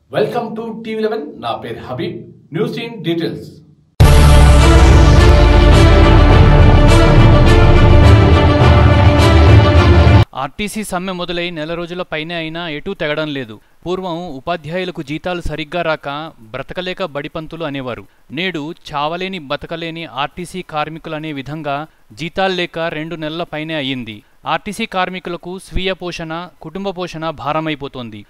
welcome to TV eleven నా పేరు Habib news in details RTC సమ్మె మొదలై నెల రోజుల పైనే అయినా ఎటూ తెగడం లేదు పూర్వం ఉపాధ్యాయులకు జీతాలు సరిగ్గా రాక బ్రతకలేక బడిపంతులు అనేవారు నేడు చావలేని బతకలేని ఆర్టీసీ కార్మికులనే విధంగా జీతాలు లేక రెండు నెలల పైనే అయ్యింది ఆర్టీసీ కార్మికులకు స్వీయ పోషణ కుటుంబ పోషణ భారమైపోతోంది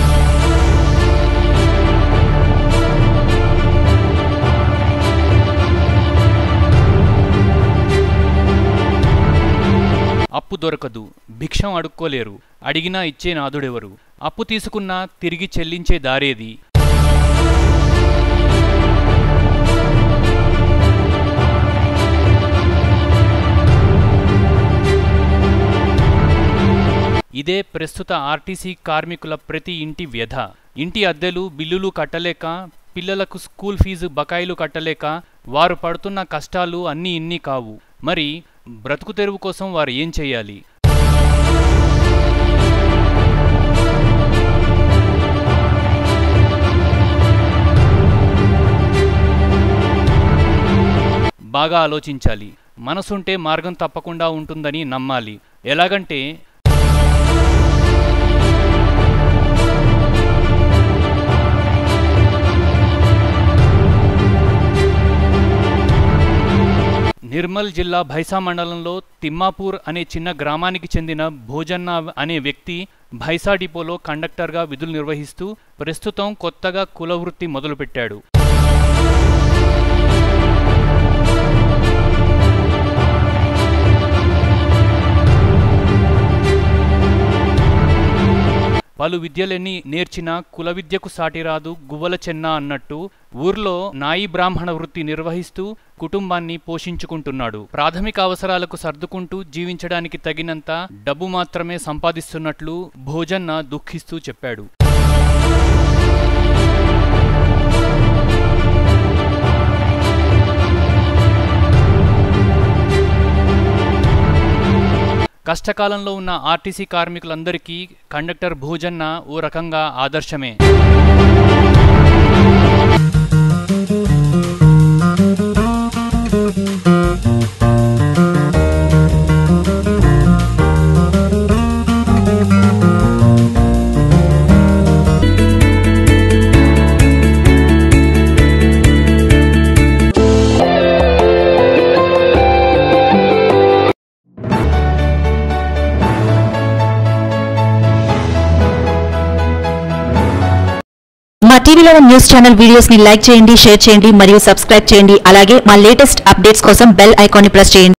అప్పు దొరకదు భిక్షం అడుక్కోలేరు అడిగినా ఇచ్చే నాదుడెవరు అప్పు తీసుకున్నా తిరిగి చెల్లించే దారేది ఇదే ప్రస్తుత ఆర్టీసీ కార్మికుల ప్రతి ఇంటి వ్యధ ఇంటి అద్దెలు బిల్లులు కట్టలేక పిల్లలకు స్కూల్ ఫీజు బకాయిలు కట్టలేక వారు పడుతున్న కష్టాలు అన్నీ ఇన్ని కావు మరి బ్రతుకు తెరువు కోసం వారు ఏం చేయాలి బాగా ఆలోచించాలి మనసుంటే మార్గం తప్పకుండా ఉంటుందని నమ్మాలి ఎలాగంటే నిర్మల్ జిల్లా భైసా మండలంలో తిమ్మాపూర్ అనే చిన్న గ్రామానికి చెందిన భోజన్న అనే వ్యక్తి భైసా డిపోలో కండక్టర్గా విధులు నిర్వహిస్తూ ప్రస్తుతం కొత్తగా కులవృత్తి మొదలుపెట్టాడు పలు విద్యలన్నీ నేర్చిన కుల విద్యకు సాటిరాదు గువ్వల చెన్న అన్నట్టు ఊర్లో నాయి బ్రాహ్మణ వృత్తి నిర్వహిస్తూ కుటుంబాన్ని పోషించుకుంటున్నాడు ప్రాథమిక అవసరాలకు సర్దుకుంటూ జీవించడానికి తగినంత డబ్బు మాత్రమే సంపాదిస్తున్నట్లు భోజన్న దుఃఖిస్తూ చెప్పాడు కష్టకాలంలో ఉన్న ఆర్టీసీ కార్మికులందరికీ కండక్టర్ భోజన్న ఓ రకంగా ఆదర్శమే మా టీవీలో న్యూస్ ఛానల్ వీడియోస్ ని లైక్ చేయండి షేర్ చేయండి మరియు సబ్స్క్రైబ్ చేయండి అలాగే మా లేటెస్ట్ అప్డేట్స్ కోసం బెల్ ఐకాన్ ని ప్రెస్ చేయండి